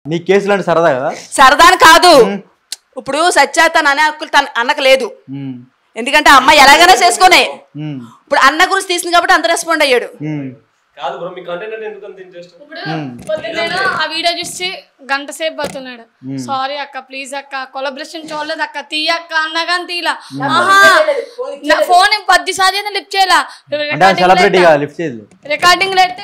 నీ కేసులు అంటే సరదా కదా సరదాని కాదు ఇప్పుడు సత్య తన అనే హక్కులు తన అన్నకు లేదు ఉమ్, ఎందుకంటే ఆ అమ్మాయి ఎలాగైనా చేసుకునే ఉమ్, ఇప్పుడు అన్న గురించి తీసింది కాబట్టి అంత రెస్పాండ్ అయ్యాడు ఉమ్, కాదు బ్రో మీ కంటెంట్ అంటే ఎందుకు అంత ఇంట్రెస్ట్ ఇప్పుడు పొద్దున్న ఆ వీడియో చూసి గంట సేపు పడుతున్నాడు సారీ అక్క ప్లీజ్ అక్క కొలబరేషన్ చూడలేదు అక్క తీయక్క అన్నా కానీ తీలా ఆహా నా ఫోన్ పది సార్లు లిఫ్ట్ చేయాలా అంటే ఆయన సెలబ్రిటీగా లిఫ్ట్ చేయదు రికార్డింగ్ అయితే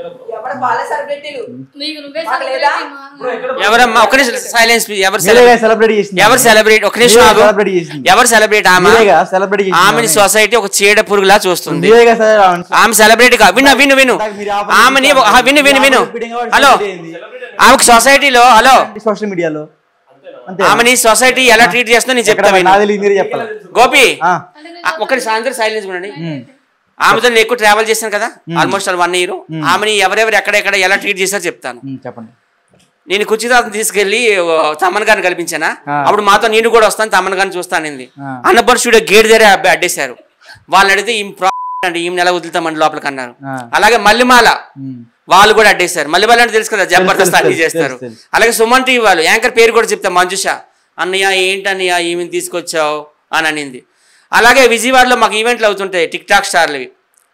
నీకు నువ్వే celebrity మా. ఎవరమ్మా ఒక నిమిషం సైలెన్స్ ఎవరు మీరేగా celebrate? సెలబ్రిటీ చేసింది ఎవరు సెలబ్రేట్ ఒక నిమిషం మీరే ఆగు. celebrate చేసింది. ఎవరు సెలబ్రేట్ ఆమె మీరేగా సెలబ్రిటీ చేసింది ఆమెని సొసైటీ ఒక చీడ పురుగులా చూస్తుంది మీరేగా సార్ ఆమె- ఆమె సెలబ్రిటీ కా విను విను విను మీరు ఆపండి. ఆమెని ఆహా, విను విను విను హలో ఆమెకు సొసైటీలో హలో సోషల్ మీడియాలో అంతే ఆమెని సొసైటీ ఎలా ట్రీట్ చేస్తుందో నేను చెప్తా ఎక్కడ విను నాది తెలియదు మీరే చెప్పాలి గోపి ఆ, ఆ, ఒకటి సాయంత్రం సైలెన్స్ ఉండండి ఆమెతో నేను ఎక్కువ ట్రావెల్ చేశాను కదా ఆల్మోస్ట్ వన్ ఇయర్ ఆమెని ఎవరెవరు ఎక్కడెక్కడ ఎలా ట్రీట్ చేశారో చెప్తాను ఉమ్, చెప్పండి నేను కుచితాతను తీసుకెళ్లి ఓ, తమ్మన్ గారిని కల్పించానా ఆ. అప్పుడు మాతో నేను కూడా వస్తాను తమ్మన్ గారిని చూస్తానింది ఆ. అన్నపూర్ స్టూడియో గేట్ దగ్గర అబ్బ- అడ్డేశారు వాళ్ళని అడిగితే ఈ ప్రా అంటే ఈమె నెల వదులుతామని లోపలికి అన్నారు ఆ. అలాగే మల్లిమాల ఉమ్, వాళ్ళు కూడా అడ్డేశారు మల్లిమాల అంటే తెలుసు కదా జబర్దస్త్ తెలుసు, అన్ని తెలుసు, చేస్తారు తెలుసు, తెలుసు. అలాగే సుమన్ టీవీ వాళ్ళు యాంకర్ పేరు కూడా చెప్తా మంజుష అన్నయ్య ఏంటన్నయ్య ఈమెను తీసుకొచ్చావు అని అనింది అలాగే విజయవాడలో మాకు ఈవెంట్లు అవుతుంటాయి టిక్ టాక్ స్టార్లవి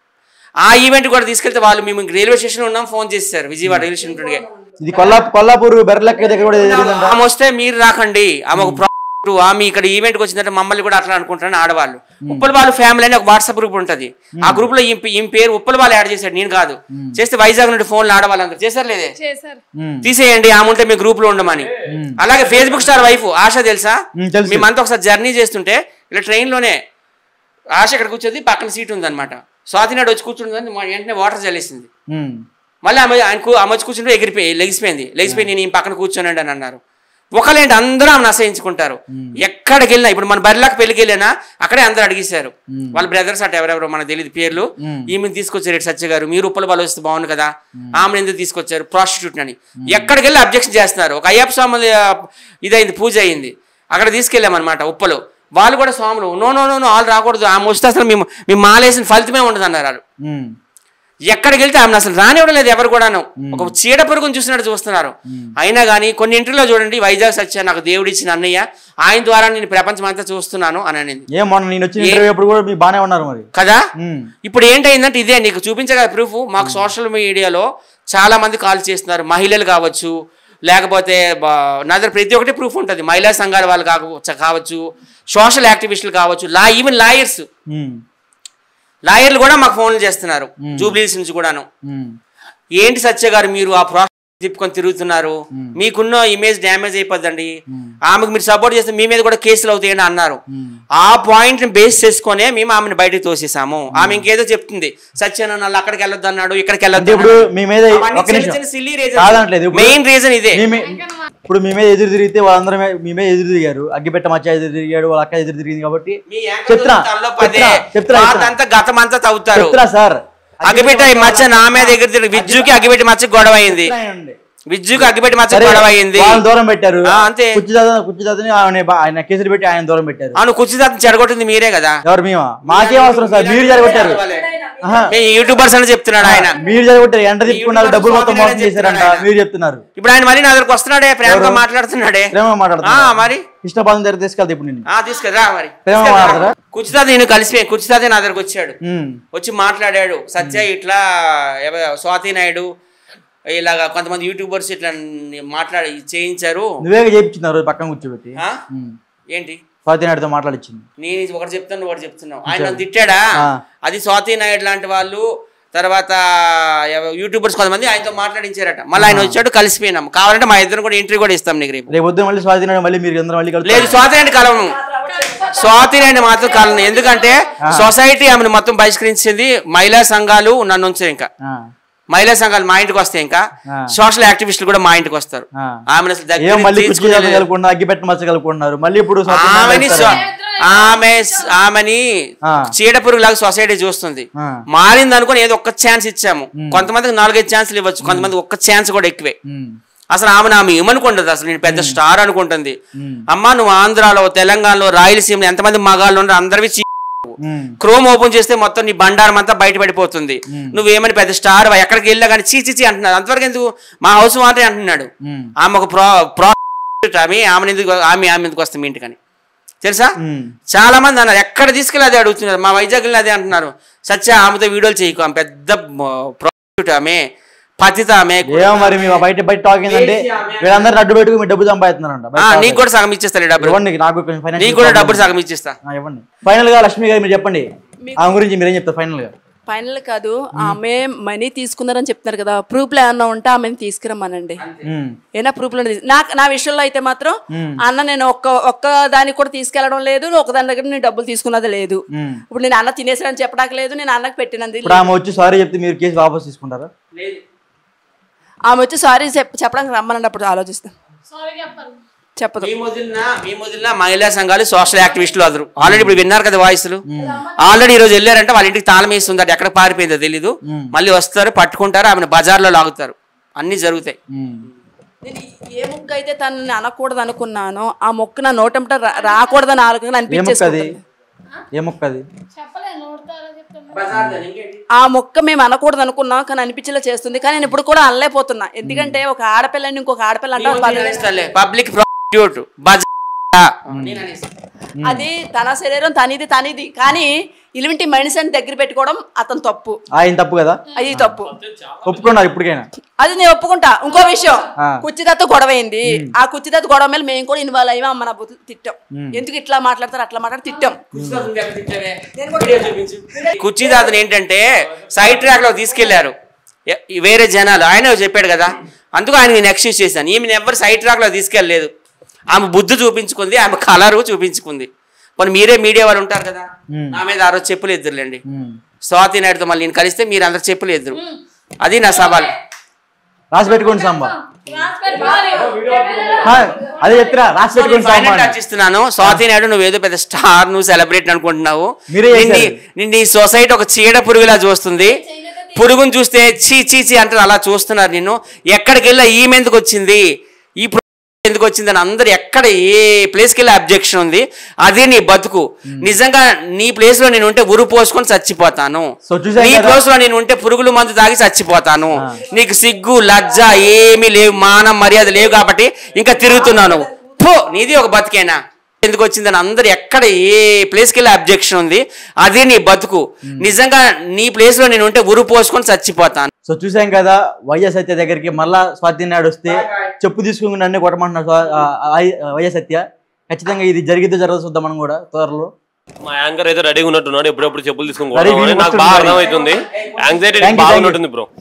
ఆ ఈవెంట్ కూడా తీసుకెళ్తే వాళ్ళు మేము రైల్వే స్టేషన్ ఉన్నాం ఫోన్ చేశారు విజయవాడ రైల్వే స్టేషన్ ఉంటుండే. ఇది కొల్లా కొల్లాపూర్ బెర్లక్క దగ్గర కూడా జరిగిందంట ఆమె వస్తే మీరు రాకండి ఆమె ఒక ప్రాజెక్ట్ ఆమె ఇక్కడ ఈవెంట్కి వచ్చిందంటే మమ్మల్ని కూడా అట్లా అనుకుంటారని ఆడవాళ్ళు ఉప్పల వాళ్ళు ఫ్యామిలీ అని ఒక వాట్సాప్ గ్రూప్ ఉంటుంది ఆ గ్రూప్ లో ఈమె ఈమె పేరు ఉప్పల వాళ్ళు యాడ్ చేశాడు నేను కాదు చేస్తే వైజాగ్ నుండి ఫోన్లు ఆడవాళ్ళందరూ చేశారు లేదే చేశారు ఉమ్, తీసేయండి ఆమె ఉంటే మీ గ్రూప్ లో ఉండమని అలాగే ఫేస్బుక్ స్టార్ వైఫ్ ఆశ తెలుసా ఉమ్, తెలుసు. మేమంతా ఒకసారి జర్నీ చేస్తుంటే ఇలా ట్రైన్ లోనే ఆశ ఇక్కడ కూర్చొని పక్కన సీట్ ఉందన్నమాట స్వాతి నాడు వచ్చి కూర్చుంటుందని మా వెంటనే వాటర్ చల్లేసింది ఉమ్, మళ్ళీ ఆమె ఆయన కూ- ఆమె వచ్చి కూర్చుంటే ఎగిరిపోయి లెగిసిపోయింది లెగిసిపోయి నేను ఈ పక్కన కూర్చోనండి అని అన్నారు ఒకలేంటి అందరూ ఆమెను అసహించుకుంటారు ఎక్కడికి వెళ్ళినా ఇప్పుడు మన బరిలాకి పెళ్లికి వెళ్ళినా అక్కడే అందరూ అడిగేశారు వాళ్ళ బ్రదర్స్ అట్ ఎవరెవరో మనకు తెలియదు పేర్లు ఈమెను తీసుకొచ్చారు ఇటు సత్య గారు మీరు ఉప్పల బలం వస్తే బాగుంది కదా ఆమెను ఎందుకు తీసుకొచ్చారు ప్రాస్టిట్యూట్ అని ఎక్కడికి వెళ్ళి అబ్జెక్షన్ చేస్తున్నారు ఒక అయ్యప్ప స్వామి ఆ, ఇదైంది పూజ అయింది అక్కడ తీసుకెళ్ళామన్నమాట ఉప్పలు వాళ్ళు కూడా స్వాములు నో నో నో నో వాళ్ళు రాకూడదు ఆమె వస్తే అసలు మేము మేము మాలేసిన ఫలితమే ఉండదు అన్నారు వాళ్ళు. ఉమ్, ఎక్కడికి వెళ్తే ఆమెను అసలు రానివ్వడం లేదు ఎవరు కూడాను ఒక చీడ పురుగుని చూసినట్టు చూస్తున్నారు అయినా కానీ కొన్ని ఇంటర్లో చూడండి వైజాగ్ సత్య నాకు దేవుడు ఇచ్చిన అన్నయ్య ఆయన ద్వారా నేను ప్రపంచం అంతా చూస్తున్నాను అని అనింది ఏం మొన్న నేను వచ్చిన ఇంటర్వ్యూ అప్పుడు కూడా మీరు బాగానే ఉన్నారు మరి కదా ఉమ్, ఇప్పుడు ఏంటైందంటే ఇదే నీకు చూపించగల ప్రూఫ్ మాకు సోషల్ మీడియాలో చాలా మంది కాల్ చేస్తున్నారు మహిళలు కావచ్చు లేకపోతే బా- నా దగ్గర ప్రతి ఒక్కటి ప్రూఫ్ ఉంటుంది మహిళా సంఘాల వాళ్ళు కావచ్చు కావచ్చు సోషల్ యాక్టివిస్టులు కావచ్చు లా ఈవెన్ లాయర్స్ ఉమ్, లాయర్లు కూడా మాకు ఫోన్లు చేస్తున్నారు జూబ్లీస్ నుంచి కూడాను ఉమ్, ఏంటి సత్య గారు మీరు ఆ ప్రాసెస్ తిప్పుకొని తిరుగుతున్నారు మీకున్న ఇమేజ్ డ్యామేజ్ అయిపోద్దండి ఆమెకు మీరు సపోర్ట్ చేస్తే మీ మీద కూడా కేసులు అవుతాయని అన్నారు ఆ పాయింట్ ని బేస్ చేసుకునే మేము ఆమెను బయటకు తోసేసాము ఆమె ఇంకేదో చెప్తుంది సత్య నన్ను అక్కడికి వెళ్ళొద్దు అన్నాడు ఇక్కడికి అంటే ఇప్పుడు మీ మీద అవన్నీ ఒక చిన్న నిమిషం చిన్న silly reasons. కాదనట్లేదు ఇప్పుడు మెయిన్ రీజన్ ఇదే మీ మీ- ఇప్పుడు మీ మీద ఎదురు తిరిగితే వాళ్ళందరూ మీ- మీ మీద ఎదురు తిరిగారు అగ్గిపెట్ట మచ్చ ఎదురు తిరిగాడు వాళ్ళ అక్క ఎదురు తిరిగింది కాబట్టి మీ యాంకర్ చెప్తున్నా తనలో పదే చెప్తున్నా చెప్తున్నా చెప్తున్నా. పాతంతా గతం అంతా తవ్వుతారు చెప్తున్నా సార్ అగ్గిపెట్ట ఈ మచ్చ నా మీద దగ్గర తిరిగి విద్యుకి అగ్గిపెట్టి మచ్చ గొడవ అయింది చెప్తున్నానండి. విద్యుకి అగ్గిపెట్టి మచ్చ సరే, గొడవ అయింది వాళ్ళని దూరం పెట్టారు ఆ, అంతే. కుచ్చిదాత కుచ్చిదాతని ఆయన బా- ఆయన కేసులు పెట్టి ఆయన దూరం పెట్టారు అవును కుర్చీదాతను చెడగొట్టింది మీరే కదా ఎవరు మేమా మాకేం అవసరం సార్ మీరు జరగొట్టారు ఆహా, మీ యూట్యూబర్స్ అని చెప్తున్నాడు ఆయన మీరు జరగొట్టారు ఎంట తిప్పుకున్నారు యూట్యూబ్ డబ్బులు మొత్తం స్వాతంత్రం మోసం చేశారంట చెప్తున్నాడు ఆయన. మీరు చెప్తున్నారు ఇప్పుడు ఆయన మళ్ళీ నా దగ్గరకు వస్తున్నాడే ప్రేమగా మాట్లాడుతున్నాడే ప్రేమ ఆ మాట్లాడుతున్నారు మరి ఇష్టపాదం దగ్గర తీసుకెళ్తా ఇప్పుడు నేను ఆ తీసుకురా మరి ప్రేమ మాట్లాడతారా? కుర్చీదాత నేను కలిసిపోయి కుర్చీదాత నా దగ్గరకు వచ్చాడు ఉమ్, వచ్చి మాట్లాడాడు సత్య ఇట్లా ఎవ- స్వాతి నాయుడు ఇలాగా కొంతమంది యూట్యూబర్స్ ఇట్లా మాట్లాడి చేయించారు నువ్వే చేయించినారు పక్కన కూర్చోబెట్టి ఆ? ఉమ్. ఏంటి స్వాతి నాయుడుతో మాట్లాడిచ్చింది నేను ఇది ఒకటి చెప్తాను ఒకటి చెప్తున్నావు ఆయన నన్ను తిట్టాడా ఆ. అది స్వాతి నాయుడు లాంటి వాళ్ళు తర్వాత ఎవ- యూట్యూబర్స్ కొంతమంది ఆయనతో మాట్లాడించారట మళ్ళీ ఆయన వచ్చాడు కలిసిపోయినాం కావాలంటే మా ఇద్దరు కూడా ఇంటర్వ్యూ కూడా ఇస్తాం నీకు రేపు రేపు పొద్దున మళ్ళీ స్వాతి నాయుడు మళ్ళీ మీరు అందరూ మళ్ళీ లేదు కలుస్తారు స్వాతి నాయుడు కలవను స్వాతి నాయుడు మాత్రం కలను ఎందుకంటే సొసైటీ ఆమెను మొత్తం బహిష్కరించింది మహిళా సంఘాలు నన్ను ఉంచారు ఇంకా ఆ, మహిళా సంఘాలు మా ఇంటికి వస్తాయి ఇంకా ఆ. సోషల్ యాక్టివిస్టులు కూడా మా ఇంటికి వస్తారు ఆ. ఆమెను అసలు దగ్గర ఏం మళ్ళీ నుంచి కుర్చీ తీసుకునే- కలుపుకున్నారు అగ్గిపెట్ట మచ్చ కలుపుకున్నారు మళ్ళీ ఇప్పుడు స్వాతి నాయుడు ఆమెని కలుపుతారా? స్వ- ఆమె ఆమెని ఆ. చీడ పురుగులాగా సొసైటీ చూస్తుంది ఆ. మారింది అనుకుని ఏదో ఒక్క ఛాన్స్ ఇచ్చాము కొంతమందికి నాలుగైదు ఛాన్సులు ఇవ్వచ్చు కొంతమంది ఒక్క ఛాన్స్ కూడా ఎక్కువే ఉమ్, అసలు ఆమె ఆమె ఏమనుకుంటుంది అసలు నేను పెద్ద స్టార్ అనుకుంటుంది ఉమ్. అమ్మా నువ్వు ఆంధ్రాలో తెలంగాణలో రాయలసీమలో ఎంతమంది మగాళ్ళు ఉన్నారు అందరివి చీ మ్మ్. క్రోమ్ ఓపెన్ చేస్తే మొత్తం నీ బండారం అంతా బయటపడిపోతుంది నువ్వేమని పెద్ద స్టార్ ఎక్కడికి వెళ్ళా కానీ చీ చీ చీ అంటున్నారు అంతవరకు ఎందుకు మా హౌస్ మాత్రమే అంటున్నాడు మ్మ్. ఆమె ఒక ప్రో ప్రో ఆమె ఆమె ఎందుకు ఆమె ఆమె ఎందుకు వస్తాం మీ ఇంటికని తెలుసా మ్మ్. చాలా మంది అన్నారు ఎక్కడ తీసుకెళ్ళి అదే అడుగుతున్నారు మా వైజాగ్ వెళ్ళి అదే అంటున్నారు సత్య ఆమెతో వీడియోలు చేయకు ఆమె పెద్ద ప్రాస్టిట్యూట్ ఆమె పతిత ఆమె ఏమో మరి మీ బయట బయట టాక్ ఏంటంటే వీళ్ళందరూ అడ్డు పెట్టుకుని మీరు డబ్బు సంపాదిస్తున్నారంట ఆ, బయట talk. నీకు కూడా సగం ఇచ్చేస్తాను డబ్బులు ఇవ్వండి నాకు కొంచెం financial నీకు కూడా problem డబ్బులు ఉంది. సగం ఇచ్చేస్తా ఆ, ఇవ్వండి ఫైనల్ గా లక్ష్మి గారు మీరు చెప్పండి ఆమె గురించి మీరేం చెప్తారు ఫైనల్ గా ఫైనల్ కాదు ఆమె మనీ తీసుకున్నారని చెప్తున్నారు కదా ప్రూఫ్లు ఏమన్నా ఉంటే ఆమెను తీసుకురమ్మనండి మ్మ్. ఏనా ప్రూఫ్లు నాకు నా విషయంలో అయితే మాత్రం అన్న నేను ఒక్క ఒక్క దానికి కూడా తీసుకెళ్ళడం లేదు ఒక దాని దగ్గర నేను డబ్బులు తీసుకున్నది లేదు మ్మ్. ఇప్పుడు నేను అన్న తినేసాడని చెప్పడానికి లేదు నేను అన్నకు పెట్టినది ఇప్పుడు ఆమె వచ్చి సారీ చెప్తే మీరు కేసు వాపస్ తీసుకుంటారా ఆమె వచ్చి సారీ చెప్పడానికి రమ్మనండి అప్పుడు ఆలోచిస్తాను సారీ చెప్పాలి చెప్పదు మీ మొదలున మీ మొదలున మహిళా సంఘాలు సోషల్ యాక్టివిస్టులు అదరు ఆల్రెడీ ఇప్పుడు విన్నారు కదా వాయిస్లు ఆల్రెడీ ఈ రోజు వెళ్ళారంటే వాళ్ళ ఇంటికి తాళం వేస్తుంది అది ఎక్కడ పారిపోయిందో తెలీదు మళ్ళీ వస్తారు పట్టుకుంటారు ఆమెను బజార్లో లాగుతారు అన్ని జరుగుతాయి మ్మ్. నేను ఏ ముక్క అయితే తనని అనకూడదు అనుకున్నానో ఆ మొక్క నా నోటంట రా- రాకూడదని ఆలోచన ఏ మొక్క అది అనిపించేస్తుంది ఏ మొక్క అది చెప్పలే నోడతారా చెప్తాను ఆ మొక్క మేము అనకూడదు అనుకున్నాం కానీ అనిపించేలా చేస్తుంది కానీ నేను ఇప్పుడు కూడా అనలేకపోతున్నా ఎందుకంటే ఒక ఆడపిల్లని ఇంకొక ఆడపిల్ల అంటే పబ్లిక్ ప్రాస్టిట్యూట్ బజార్ అది తన శరీరం తనిది తనిది కానీ ఇలాంటి మనిషిని దగ్గర పెట్టుకోవడం అతను తప్పు ఆయన తప్పు కదా అది తప్పు ఒప్పుకున్నారు ఇప్పటికైనా అది నేను ఒప్పుకుంటా ఇంకో విషయం ఆ. కుర్చీదత్త గొడవ అయింది ఆ కుర్చీదత్త గొడవ మీద మేము కూడా ఇన్వాల్వ్ అయ్యాం అమ్మ నా బుద్ధి తిట్టాం ఎందుకు ఇట్లా మాట్లాడతారు అట్లా మాట్లాడి తిట్టాం కుర్చీదాతను ఏంటంటే సైడ్ ట్రాక్ లో తీసుకెళ్లారు ఎ- వేరే జనాలు ఆయన చెప్పాడు కదా అందుకు ఆయన నేను ఎక్స్క్యూజ్ చేశాను ఈమెను ఎవరు సైడ్ ట్రాక్ లో తీసుకెళ్ళలేదు ఆమె బుద్ధి చూపించుకుంది ఆమె కలరు చూపించుకుంది మరి మీరే మీడియా వాళ్ళు ఉంటారు కదా నా మీద ఆ రోజు చెప్పులు ఎదురులేండి మ్మ్. స్వాతి నాయుడుతో మళ్ళీ నేను కలిస్తే మీరు అందరు చెప్పులు ఎదురు అది నా సవాల్ రాసి పెట్టుకోండి సాంబా రాసి పెట్టుకోవాలి ఆ, అదే చెప్తున్నా రాసి పెట్టుకోండి సాంబా ఫైనల్ అని. టచ్ ఇస్తున్నాను స్వాతి నాయుడు నువ్వు ఏదో పెద్ద స్టార్ నువ్వు సెలబ్రేట్ అనుకుంటున్నావు మీరే నిన్ను చేశారు. నిన్ను ఈ సొసైటీ ఒక చీడ పురుగులా చూస్తుంది పురుగును చూస్తే చీ చీ చీ అంటే అలా చూస్తున్నారు నిన్ను ఎక్కడికి వెళ్ళా ఈమె ఎందుకు వచ్చింది ఈ pro- ఎందుకు వచ్చింది అని అందరు ఎక్కడ ఏ ప్లేస్కి వెళ్ళి అబ్జెక్షన్ ఉంది అదే నీ బతుకు నిజంగా నీ ప్లేస్ లో నేను ఉంటే ఉరు పోసుకొని చచ్చిపోతాను సో చూశారు నీ కదా? ప్లేస్ లో నేను ఉంటే పురుగులు మందు తాగి చచ్చిపోతాను నీకు సిగ్గు లజ్జ ఏమీ లేవు మానం మర్యాద లేవు కాబట్టి ఇంకా తిరుగుతున్నాను పో నీది ఒక బతికేనా ఎందుకు వచ్చిందని అందరు ఎక్కడ ఏ ప్లేస్కి వెళ్ళి అబ్జెక్షన్ ఉంది అదే నీ బతుకు నిజంగా నీ ప్లేస్ లో నేను ఉంటే ఉరు పోసుకొని చచ్చిపోతాను సో చూసాం కదా వైఎస్ సత్య దగ్గరికి మళ్ళా స్వాతి నాయుడు వస్తే చెప్పు తీసుకుని నన్ను కొట్టమంటున్నారు స్వా- ఆ, ఆ, వైఎస్ సత్య ఖచ్చితంగా ఇది జరిగిద్దో జరగదు చూద్దాం మనం కూడా త్వరలో మా యాంకర్ అయితే రెడీగా ఉన్నట్టున్నాడు ఎప్పుడెప్పుడు చెప్పులు తీసుకుని Ready, కొడదామని. నాకు వస్తుంది బాగా మరి. అర్థమవుతుంది anxiety Thank you, thank you. బాగున్నట్టుంది బ్రో